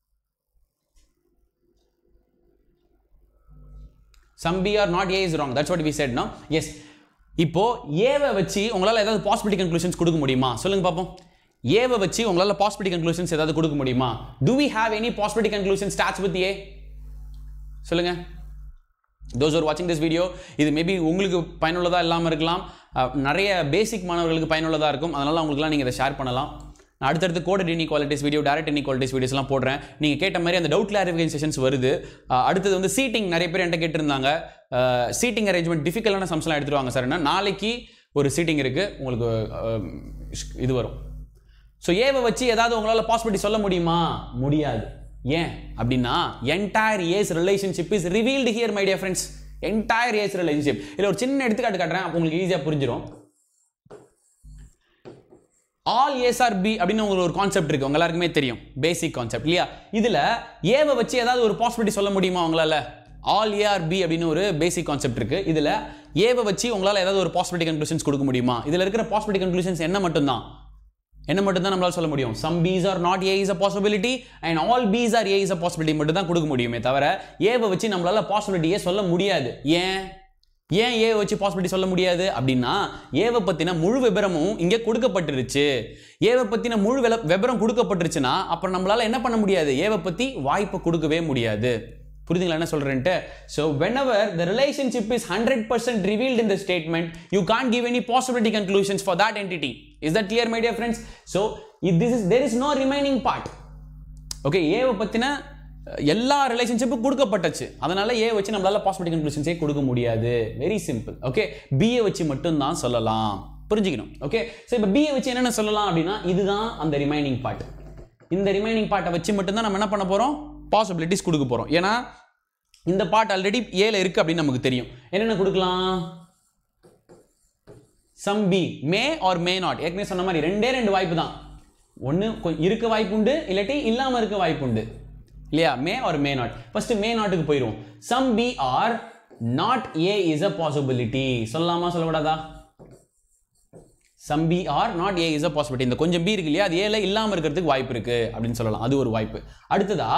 some B are not A is wrong that's what we said no yes இப்போ ஏவை வச்சு உங்களால் ஏதாவது பாசிபிலிட்டி கன்க்ளூஷன்ஸ் கொடுக்க முடியுமா சொல்லுங்க பார்ப்போம் ஏவை வச்சு உங்களால் பாசிபிலிட்டி கன்க்ளூஷன்ஸ் ஏதாவது கொடுக்க முடியுமா do we have any possibility conclusion starts with A சொல்லுங்க தோஸ் ஆர் வாட்சிங் திஸ் வீடியோ இது மேபி உங்களுக்கு பயனுள்ளதாக இல்லாமல் இருக்கலாம் அஹ், நிறைய பேசிக் மாணவர்களுக்கு பயனுள்ளதாக இருக்கும் அதனால் உங்களுக்குலாம் நீங்கள் இதை ஷேர் பண்ணலாம் நான் அடுத்தடுத்து coded inequalities video direct inequalities வீடியோஸ்லாம் போடுறேன் நீங்கள் கேட்ட மாதிரி அந்த டவுட் கிளாரிஃபிகேஷன் செஷன்ஸ் வருது அஹ், அடுத்தது வந்து சீட்டிங் நிறைய பேர் என்கிட்ட கேட்டிருந்தாங்க சீட்டிங் அரேஞ்ச்மெண்ட் டிஃபிகல்ட்டான சம்ஸ்லாம் எடுத்துட்டு வாங்க சார் நாளைக்கு ஒரு சீட்டிங் இருக்குது உங்களுக்கு அஹ், இது வரும் ஸோ ஏவை வச்சு ஏதாவது உங்களால் பாசிபிலிட்டி சொல்ல முடியுமா முடியாது ஏன் அப்படின்னா entire A's relationship is revealed here my dear friends entire A's relationship இதில் ஒரு சின்ன எடுத்துக்காட்டு காட்டுறேன் அப்போ உங்களுக்கு ஈஸியாக புரிஞ்சிடும் ஆல் ஏஸ் ஆர் பி அப்படின்னு உங்களுக்கு ஒரு கான்செப்ட் இருக்கு உங்க எல்லாருக்குமே தெரியும் பேசிக் கான்செப்ட் இல்லையா இதுல ஏவை வச்சு ஏதாவது ஒரு பாசிபிலிட்டி சொல்ல முடியுமா உங்களால ஆல் ஏஆர் பி அப்படின்னு ஒரு பேசிக் கான்செப்ட் இருக்கு இதுல ஏவை வச்சு உங்களால ஏதாவது ஒரு பாசிபிலிட்டி கன்க்ளூஷன்ஸ் கொடுக்க முடியுமா இதுல இருக்கிற பாசிபிலிட்டி கன்க்ளூஷன்ஸ் என்ன மட்டும்தான் என்ன மட்டும் தான் நம்மளால சொல்ல முடியும் some piece are not A is a possibility and all Bs are A is a possibility மட்டும் தான் கொடுக்க முடியுமே தவிர ஏவை வச்சு நம்மளால பாசிபிலிட்டியே சொல்ல முடியாது ஏன் ஏன் ஏ வச்சு பாசிபிலிட்டி சொல்ல முடியாது அப்படின்னா ஏவை பற்றின முழு விபரமும் இங்கே கொடுக்கப்பட்டிருச்சு ஏவை பற்றின முழு வில- விபரம் கொடுக்கப்பட்டுருச்சுன்னா அப்புறம் நம்மளால என்ன பண்ண முடியாது ஏவை பற்றி வாய்ப்பை கொடுக்கவே முடியாது புரியுதுங்களா என்ன சொல்றேன்ட்டு so whenever the relationship is 100% revealed in the statement you can't give any possibility conclusions for that entity is that clear my dear friends so if this is there is no remaining part okay ஏவை பற்றின எல்லா ரிலேஷன்ஷிப்பும் கொடுக்கப்பட்டுச்சு அதனால ஏ வச்சு நம்மளால possibility கன்க்ளூஷன்ஸே கொடுக்க முடியாது very simple okay BA வச்சு மட்டும்தான் சொல்லலாம் புரிஞ்சுக்கணும் ஓகே ஸோ இப்போ பிஏ வச்சு என்னென்ன சொல்லலாம் அப்படின்னா இதுதான் அந்த ரிமைனிங் பார்ட் இந்த ரிமைனிங் பார்ட்டை வச்சு மட்டும்தான் நம்ம என்ன பண்ண போகிறோம் பாசிபிலிட்டிஸ் கொடுக்க போகிறோம் ஏன்னா இந்த பார்ட் ஆல்ரெடி ஏல இருக்கு அப்படின்னு நமக்கு தெரியும் என்னென்ன கொடுக்கலாம் some B may or may not ஏற்கனவே சொன்ன மாதிரி ரெண்டே ரெண்டு வாய்ப்பு தான் ஒன்று இருக்க வாய்ப்பு உண்டு இல்லாட்டி இல்லாமல் இருக்க வாய்ப்பு உண்டு இல்லையா may or may not first may நாட்டுக்கு போயிடுவோம் some B are not A is a possibility சொல்லலாமா சொல்லக்கூடாதா some B are not A is a possibility இந்த கொஞ்சம் பி இருக்கு இல்லையா அது ஏல இல்லாமல் இருக்கிறதுக்கு வாய்ப்பு இருக்கு அப்படின்னு சொல்லலாம் அது ஒரு வாய்ப்பு அடுத்ததா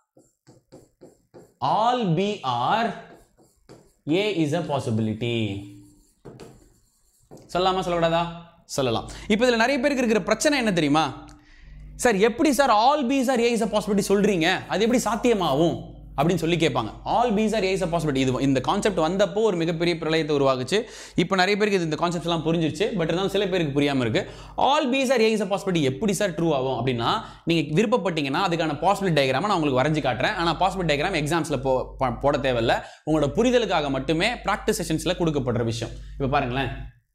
all B are A is a possibility சொல்லலாமா சொல்லக்கூடாதா சொல்லலாம் இப்போ இதில் நிறைய பேருக்கு இருக்கிற பிரச்சனை என்ன தெரியுமா சார் எப்படி sir all B sir A is a possibility சொல்றீங்க அது எப்படி சாத்தியமாகும் அப்படின்னு சொல்லி கேட்பாங்க all B sir A is a possibility இது இந்த கான்செப்ட் வந்தப்போ ஒரு மிகப்பெரிய பிரளயத்தை உருவாகுச்சு இப்போ நிறைய பேருக்கு இது இந்த கான்செப்ட் எல்லாம் புரிஞ்சிருச்சு பட் இருந்தாலும் சில பேருக்கு புரியாம இருக்கு all B sir A is a possibility எப்படி சார் ட்ரூ ஆகும் அப்படின்னா நீங்க விருப்பப்பட்டீங்கன்னா அதுக்கான பாசிபிலிட்டி டயக்ராமை நான் உங்களுக்கு வரைஞ்சு காட்டுறேன் ஆனால் பாசிபிலிட்டி டயக்ராம் எக்ஸாம்ஸ்ல போ ப- போட தேவையில்ல உங்களோட புரிதலுக்காக மட்டுமே ப்ராக்டிஸ் செஷன்ஸ்ல கொடுக்கப்படுற விஷயம் இப்போ பாருங்களேன்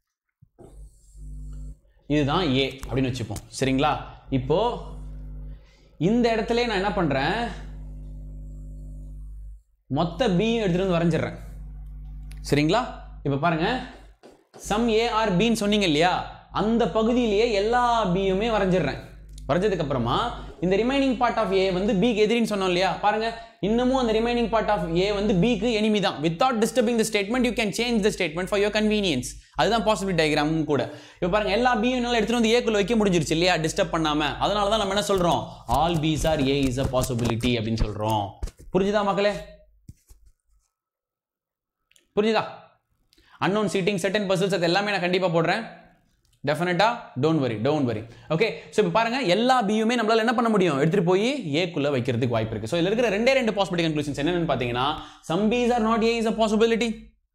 இதுதான் ஏ அப்படின்னு வச்சுப்போம் சரிங்களா இப்போ இந்த இடத்துல நான் என்ன பண்றேன் மொத்த பியும் எடுத்துட்டு வந்து வரைஞ்சிடுறேன் சரிங்களா இப்போ பாருங்க சம் ஏ ஆர் பின்னு சொன்னீங்க இல்லையா அந்த பகுதியிலேயே எல்லா பியுமே வரைஞ்சிடுறேன் வரைஞ்சதுக்கு அப்புறமா இந்த ரிமைனிங் பார்ட் ஆஃப் ஏ வந்து பிக்கு எதிரின்னு சொன்னோம் இல்லையா பாருங்க இன்னமும் அந்த ரிமைனிங் பார்ட் ஆஃப் ஏ வந்து பிக்கு enemy தான் without disturbing the statement you can change the statement for your convenience அதுதான் பாசிபிள் டயக்ராமும் கூட இப்போ பாருங்க எல்லா பியும் என்னால் எடுத்துட்டு வந்து ஏக்குள்ள வைக்க முடிஞ்சிருச்சு இல்லையா டிஸ்டர்ப் பண்ணாம அதனால தான் நம்ம என்ன சொல்றோம் all Bs are A is a possibility அப்படின்னு சொல்றோம் புரிஞ்சுதா மக்களே புரிஞ்சுதா அன்னோன் சீட்டிங் செட்டன் பர்சல்ஸ் அது எல்லாமே நான் கண்டிப்பாக போடுறேன் டெஃபினட்டா don't worry don't worry okay so இப்போ பாருங்க எல்லா பியுமே நம்மளால என்ன பண்ண முடியும் எடுத்துட்டு போய் ஏக்குள்ள வைக்கிறதுக்கு வாய்ப்பு இருக்கு ஸோ இதில் இருக்கிற ரெண்டே ரெண்டு பாசிபிலிட்டி கன்க்ளூஷன்ஸ் என்னென்னு பார்த்தீங்கன்னா some piece are not A is a possibility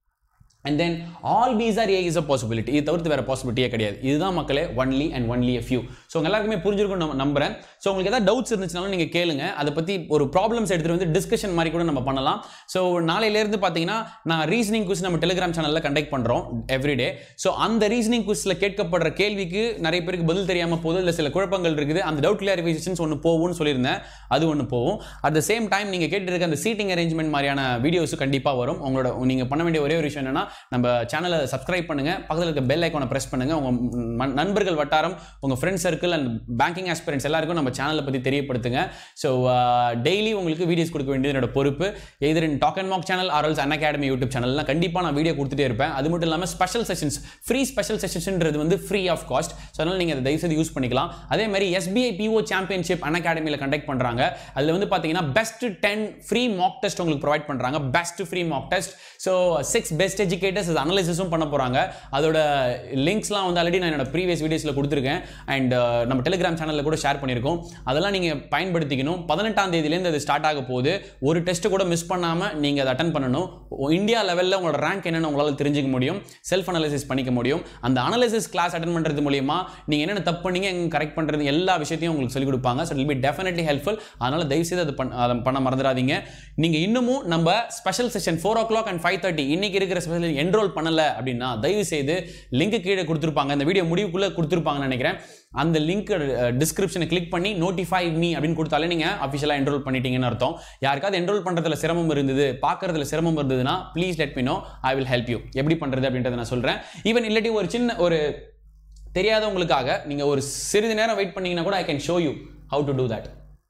and then all Bs are A is a possibility இது தவிர்த்து வேற பாசிபிலிட்டியே கிடையாது இதுதான் மக்களே only and only a few so உங்க எல்லாருக்குமே புரிஞ்சிருக்கும் நம்ம நம்புறேன் ஸோ உங்களுக்கு ஏதாவது டவுட்ஸ் இருந்துச்சுனாலும் நீங்கள் கேளுங்க அதை பற்றி ஒரு ப்ராப்ளம்ஸ் எடுத்துகிட்டு வந்து டிஸ்கஷன் மாதிரி கூட நம்ம பண்ணலாம் ஸோ நாளையிலேருந்து பார்த்தீங்கன்னா நான் ரீசனிங் குவிஸ் நம்ம டெலிகிராம் சேனலில் கண்டக்ட் பண்ணுறோம் எவ்ரிடே ஸோ அந்த ரீசனிங் குவிஸில் கேட்கப்படுற கேள்விக்கு நிறைய பேருக்கு பதில் தெரியாமல் போகுது இல்லை சில குழப்பங்கள் இருக்குது அந்த டவுட் கிளாரிஃபிகேஷன்ஸ் ஒன்று போகும்னு சொல்லியிருந்தேன் அது ஒன்று போகும் அட் த சேம் டைம் நீங்கள் கேட்டுருக்க அந்த சீட்டிங் அரேஞ்ச்மெண்ட் மாதிரியான வீடியோஸ் கண்டிப்பாக வரும் உங்களோட நீங்கள் பண்ண வேண்டிய ஒரே ஒரு விஷயம் என்னன்னா நம்ம சேனலை சப்ஸ்கிரைப் பண்ணுங்க பக்கத்தில் இருக்க பெல் ஐக்கானை ப்ரெஸ் பண்ணுங்க உங்க ம- நண்பர்கள் வட்டாரம் உங்க friends circle and banking aspirants எல்லாருக்கும் நம்ம சேனலை பத்தி தெரியப்படுத்துங்க ஸோ டெய்லி உங்களுக்கு வீடியோஸ் கொடுக்க வேண்டியது என்னோட பொறுப்பு எதிர் இன் டாக் அண்ட் மாக் சேனல் ஆர்எல்ஸ் அன் அகாடமி யூடியூப் சேனல்லாம் கண்டிப்பாக நான் வீடியோ கொடுத்துட்டே இருப்பேன் அது மட்டும் இல்லாமல் ஸ்பெஷல் செஷன்ஸ் ஃப்ரீ ஸ்பெஷல் செஷன்ஸ்ன்றது வந்து ஃப்ரீ ஆஃப் காஸ்ட் ஸோ அதனால் நீங்கள் அதை தயவுசெய்து யூஸ் பண்ணிக்கலாம் அதே மாதிரி எஸ்பிஐ பிஓ சாம்பியன்ஷிப் அன் அகாடமியில் கண்டக்ட் பண்ணுறாங்க அதில் வந்து பார்த்தீங்கன்னா best ten free mock test உங்களுக்கு ப்ரொவைட் பண்ணுறாங்க best free mock test so six best educators அனலைசிஸும் பண்ண போகிறாங்க அதோட லிங்க்ஸ்லாம் வந்து ஆல்ரெடி நான் என்னோட ப்ரீவியஸ் வீடியோஸில் கொடுத்துருக்கேன் அண்ட் நம்ம டெலிகிராம் சேனலில் கூட ஷேர் பண்ணியிருக்கோம் அதெல்லாம் நீங்கள் பயன்படுத்திக்கணும் பதினெட்டாம் தேதியிலேருந்து அது ஸ்டார்ட் ஆக போகுது ஒரு டெஸ்ட்டு கூட மிஸ் பண்ணாமல் நீங்கள் அதை அட்டன் பண்ணணும் இந்தியா லெவலில் உங்களோட ரேங்க் என்னன்னு உங்களால் தெரிஞ்சுக்க முடியும் செல்ஃப் அனலைசிஸ் பண்ணிக்க முடியும் அந்த அனலைசிஸ் கிளாஸ் அட்டன் பண்ணுறது மூலியமா நீங்கள் என்னென்ன தப்பு பண்ணீங்க எங்க கரெக்ட் பண்ணுறது எல்லா விஷயத்தையும் உங்களுக்கு சொல்லிக் கொடுப்பாங்க so will be definitely helpful அதனால் தயவுசெய்து அது பண்ண அதை பண்ண மறந்துடாதீங்க நீங்கள் இன்னமும் நம்ம special session four o'clock and five thirty இன்னைக்கு இருக்கிற ஸ்பெஷல் என்ரோல் பண்ணல அப்படின்னா தயவு செய்து லிங்க் கீழே கொடுத்துருப்பாங்க இந்த வீடியோ முடிவுக்குள்ளே கொடுத்துருப்பாங்கன்னு நினைக்கிறேன் அந்த லிங்க் டிஸ்கிரிப்ஷனை கிளிக் பண்ணி நோட்டிஃபை மீ அப்படின்னு கொடுத்தாலே நீங்கள் அஃபிஷியலாக என்ரோல் பண்ணிட்டீங்கன்னு அர்த்தம் யாருக்காவது என்ரோல் பண்ணுறதுல சிரமம் இருந்தது பார்க்கறதுல சிரமம் இருந்ததுன்னா please let me know I will help you எப்படி பண்ணுறது அப்படின்றத நான் சொல்கிறேன் ஈவன் இல்லாட்டி ஒரு சின்ன ஒரு தெரியாதவங்களுக்காக நீங்கள் ஒரு சிறிது நேரம் வெயிட் பண்ணீங்கன்னா கூட I can show you how to do that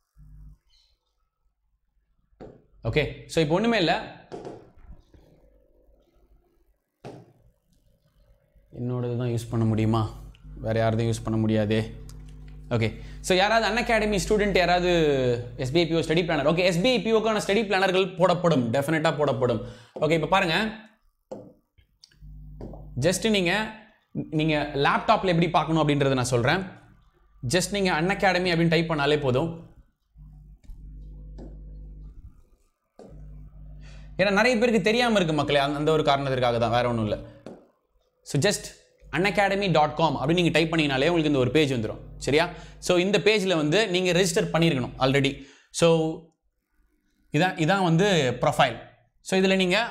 okay so இப்போ ஒன்றுமே இல்லை என்னோடது தான் யூஸ் பண்ண முடியுமா வேறு யாரதும் யூஸ் பண்ண முடியாதே ஓகே ஸோ யாராவது அன் அகாடமி ஸ்டூடெண்ட் யாராவது SBI PO study planner okay SBI பிஓக்கான ஸ்டடி பிளானர்கள் போடப்படும் டெஃபினட்டாக போடப்படும் ஓகே இப்போ பாருங்கள் ஜஸ்ட் நீங்கள் நீங்கள் லேப்டாப்பில் எப்படி பார்க்கணும் அப்படின்றத நான் சொல்கிறேன் ஜஸ்ட் நீங்கள் அன் அகாடமி அப்படின்னு டைப் பண்ணாலே போதும் ஏன்னா நிறைய பேருக்கு தெரியாமல் இருக்கு மக்களே அந்த அந்த ஒரு காரணத்திற்காக தான் வேற ஒன்றும் இல்லை so just Unacademy dot com அப்படின்னு நீங்கள் டைப் பண்ணிங்கனாலே உங்களுக்கு இந்த ஒரு பேஜ் வந்துடும் சரியா ஸோ இந்த பேஜில் வந்து நீங்கள் ரெஜிஸ்டர் பண்ணியிருக்கணும் ஆல்ரெடி ஸோ இதான் இதான் வந்து ப்ரொஃபைல் ஸோ இதில் நீங்கள்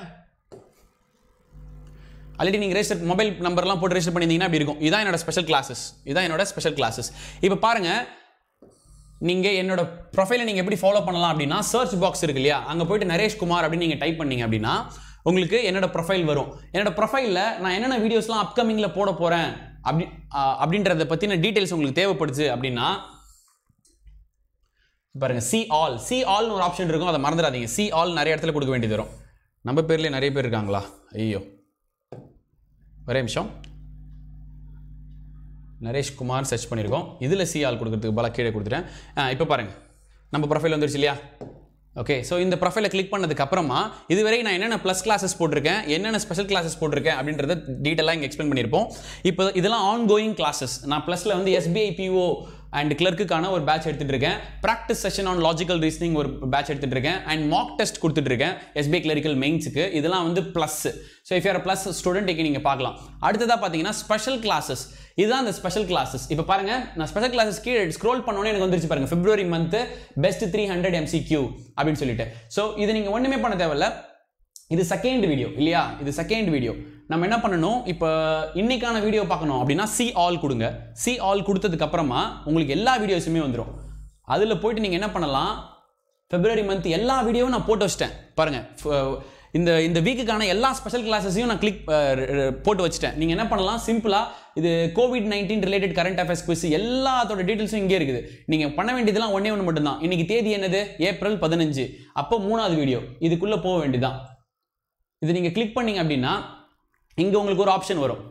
ஆல்ரெடி நீங்கள் ரெஜிஸ்டர் மொபைல் நம்பர்லாம் போட்டு ரெஜிஸ்டர் பண்ணியிருந்தீங்கன்னா அப்படி இருக்கும் இதான் என்னோட ஸ்பெஷல் கிளாஸஸ் இதான் என்னோட ஸ்பெஷல் கிளாஸஸ் இப்போ பாருங்கள் நீங்கள் என்னோட ப்ரொஃபைலை நீங்கள் எப்படி ஃபாலோ பண்ணலாம் அப்படின்னா சர்ச் பாக்ஸ் இருக்கு இல்லையா அங்கே போயிட்டு நரேஷ் குமார் அப்படின்னு நீங்கள் டைப் பண்ணீங்க அப்படின்னா உங்களுக்கு என்னோட ப்ரொஃபைல் வரும் என்னோட ப்ரொஃபைலில் நான் என்னென்ன வீடியோஸ்லாம் அப்கமிங்கில் போட போகிறேன் அப்படி ஆ, அப்படின்றத பற்றின டீட்டெயில்ஸ் உங்களுக்கு தேவைப்படுச்சு அப்படின்னா பாருங்க சி ஆல் சி ஆல்னு ஒரு ஆப்ஷன் இருக்கும் அதை மறந்துடாதீங்க சி ஆல் நிறைய இடத்துல கொடுக்க வேண்டியது வரும் நம்ம பேர்லேயே நிறைய பேர் இருக்காங்களா ஐயோ ஒரே நிமிஷம் நரேஷ் குமார் சர்ச் பண்ணியிருக்கோம் இதில் சி ஆல் கொடுக்கறதுக்கு பல கீழே கொடுத்துட்டேன் இப்போ பாருங்க நம்ம ப்ரொஃபைல் வந்துருச்சு இல்லையா ஓகே ஸோ இந்த ப்ரொஃபைலை கிளிக் பண்ணதுக்கு அப்புறமா இதுவரை நான் என்னென்ன ப்ளஸ் கிளாஸஸ் போட்டிருக்கேன் என்னென்ன ஸ்பெஷல் கிளாஸஸ் போட்டிருக்கேன் அப்படின்றத டீட்டெயிலாக இங்கே எக்ஸ்பிளைன் பண்ணியிருப்போம் இப்போ இதெல்லாம் ஆன் கோயிங் கிளாஸஸ் நான் ப்ளஸில் வந்து எஸ்பிஐ பிஓ அண்ட் கிளர்க்குக்கான ஒரு பேட்ச் எடுத்துட்டு இருக்கேன் practice session on logical reasoning ஒரு பேட்ச் எடுத்துட்டு இருக்கேன் அண்ட் மாக் டெஸ்ட் கொடுத்துட்டு இருக்கேன் எஸ்பிஐ கிளரிக்கல் மெயின்ஸுக்கு இதெல்லாம் வந்து ப்ளஸ் ஸோ இஃப் யார் ப்ளஸ் ஸ்டூடெண்ட் நீங்கள் பார்க்கலாம் அடுத்ததாக பார்த்தீங்கன்னா ஸ்பெஷல் கிளாஸஸ் இதுதான் அந்த ஸ்பெஷல் கிளாஸஸ் இப்போ பாருங்க நான் ஸ்பெஷல் கிளாஸஸ் கீழே ஸ்க்ரோல் பண்ணோன்னே எனக்கு வந்துருச்சு பாருங்க February month best three hundred MCQ அப்படின்னு சொல்லிட்டு ஸோ இது நீங்கள் ஒன்றுமே பண்ண தேவையில்ல இது செகண்ட் வீடியோ இல்லையா இது செகண்ட் வீடியோ நம்ம என்ன பண்ணணும் இப்போ இன்னைக்கான வீடியோ பார்க்கணும் அப்படின்னா சி ஆல் கொடுங்க சி ஆல் கொடுத்ததுக்கு அப்புறமா உங்களுக்கு எல்லா வீடியோஸுமே வந்துடும் அதில் போயிட்டு நீங்கள் என்ன பண்ணலாம் பிப்ரவரி மந்த் எல்லா வீடியோவும் நான் போட்டு வச்சிட்டேன் பாருங்க ஃப- இந்த இந்த வீக்குக்கான எல்லா ஸ்பெஷல் கிளாஸஸையும் நான் கிளிக் போட்டு வச்சிட்டேன் நீங்கள் என்ன பண்ணலாம் சிம்பிளாக இது COVID nineteen related current affairs quiz எல்லாத்தோட டீட்டெயில்ஸும் இங்கே இருக்குது நீங்கள் பண்ண வேண்டியதெல்லாம் ஒன்றே ஒன்று மட்டும்தான் இன்னைக்கு தேதி என்னது ஏப்ரல் பதினஞ்சு அப்போ மூணாவது வீடியோ இதுக்குள்ளே போக வேண்டியதுதான் இது நீங்கள் கிளிக் பண்ணீங்க அப்படின்னா இங்கே உங்களுக்கு ஒரு ஆப்ஷன் வரும்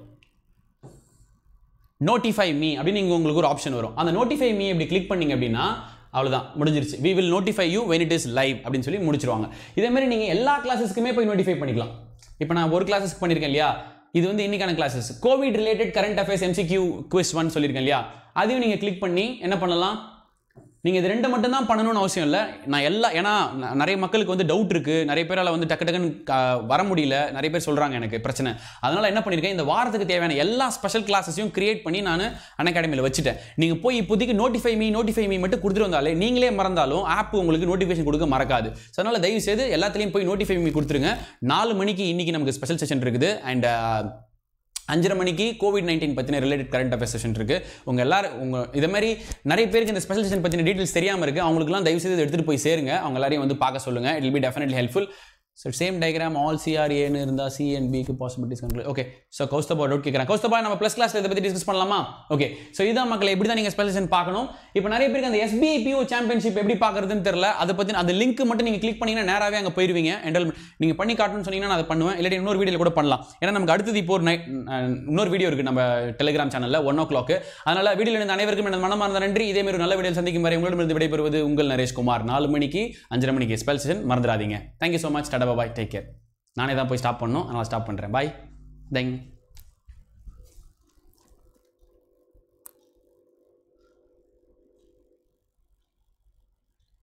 நோட்டிஃபை மீ அப்படின்னு இங்கே உங்களுக்கு ஒரு ஆப்ஷன் வரும் அந்த நோட்டிஃபை மீ இப்படி கிளிக் பண்ணீங்க அப்படின்னா அவ்வளவுதான் முடிஞ்சிருச்சு we will notify you when it is live அப்படின்னு சொல்லி முடிச்சிருவாங்க இதே மாதிரி நீங்கள் எல்லா கிளாஸஸ்க்குமே போய் நோட்டிஃபை பண்ணிக்கலாம் இப்போ நான் ஒரு கிளாஸஸ்க்கு பண்ணியிருக்கேன் இல்லையா இது வந்து இன்னைக்கான classes COVID related current affairs MCQ quiz one சொல்லியிருக்கேன் இல்லையா அதையும் நீங்கள் கிளிக் பண்ணி என்ன பண்ணலாம் நீங்கள் இது ரெண்டு மட்டும் தான் பண்ணணும்னு அவசியம் இல்லை நான் எல்லா ஏன்னா ந- நிறைய மக்களுக்கு வந்து டவுட் இருக்குது நிறைய பேரால் வந்து டக்கு டக்குன்னு க- வர முடியல நிறைய பேர் சொல்கிறாங்க எனக்கு பிரச்சனை அதனால் என்ன பண்ணியிருக்கேன் இந்த வாரத்துக்கு தேவையான எல்லா ஸ்பெஷல் கிளாஸஸையும் கிரியேட் பண்ணி நான் அன்அகாடமியில் வச்சுட்டேன் நீங்கள் போய் இப்போதைக்கு நோட்டிஃபை மீ நோட்டிஃபை மீ மட்டும் கொடுத்துட்டு வந்தாலே நீங்களே மறந்தாலும் ஆப் உங்களுக்கு நோட்டிஃபிகேஷன் கொடுக்க மறக்காது ஸோ அதனால் தயவு செய்து எல்லாத்துலேயும் போய் நோட்டிஃபை மீ கொடுத்துருங்க நாலு மணிக்கு இன்னைக்கு நமக்கு ஸ்பெஷல் செஷன் இருக்குது அண்ட் அஞ்சரை மணிக்கு கோவிட் நைன்டீன் பற்றின ரிலேட்டட் கரண்ட் அஃபேர்ஸ் செஷன் இருக்கு உங்க எல்லாரும் உங்க இதே மாதிரி நிறைய பேருக்கு இந்த ஸ்பெஷல் செஷன் பற்றின டீட்டெயில்ஸ் தெரியாமல் இருக்கு அவங்களுக்குலாம் தயவு செய்து இதை எடுத்துட்டு போய் சேருங்க அவங்க எல்லாரையும் வந்து பார்க்க சொல்லுங்க it will be definitely helpful so same diagram all சிஆர்ஏன்னு இருந்தால் சி அண்ட் பிக்கு possibilities control okay so Kaustubha doubt கேட்குறேன் கௌஸ்தபா நம்ம ப்ளஸ் கிளாஸ் இதை பற்றி டிஸ்கஸ் பண்ணலாமா ஓகே ஸோ இதான் மக்களை எப்படி தான் நீங்கள் ஸ்பெஷல் செஷன் பார்க்கணும் இப்போ நிறைய பேருக்கு அந்த எஸ்பிஐ பிஓ சாம்பியன்ஷிப் எப்படி பார்க்கறதுன்னு தெரியல அதை பற்றி அந்த லிங்க் மட்டும் நீங்கள் கிளிக் பண்ணீங்கன்னா நேராகவே அங்கே போயிருவீங்க என்ரோல்மெண்ட் நீங்கள் பண்ணி காட்டணும்னு சொன்னீங்கன்னா நான் அதை பண்ணுவேன் இல்லாட்டி இன்னொரு வீடியோவில் கூட பண்ணலாம் ஏன்னா நமக்கு அடுத்தது இப்போ ஒரு நைட் இன்னொரு வீடியோ இருக்குது நம்ம டெலிகிராம் சேனலில் ஒன் ஓ கிளாக் அதனால் வீடியோவில் இருந்த அனைவருக்கும் எனது மனமார்ந்த நன்றி இதே மாதிரி ஒரு நல்ல வீடியோ சந்திக்கும் வரை உங்களிடமிருந்து விடைபெறுவது உங்கள் நரேஷ்குமார் நாலு மணிக்கு அஞ்சரை மணிக்கு ஸ்பெல் செஷன் மறந்துடாதீங்க thank you so much tata bye take care நானே தான் போய் ஸ்டாப் பண்ணணும் அதனால் ஸ்டாப் பண்ணுறேன் பாய் தேங்க்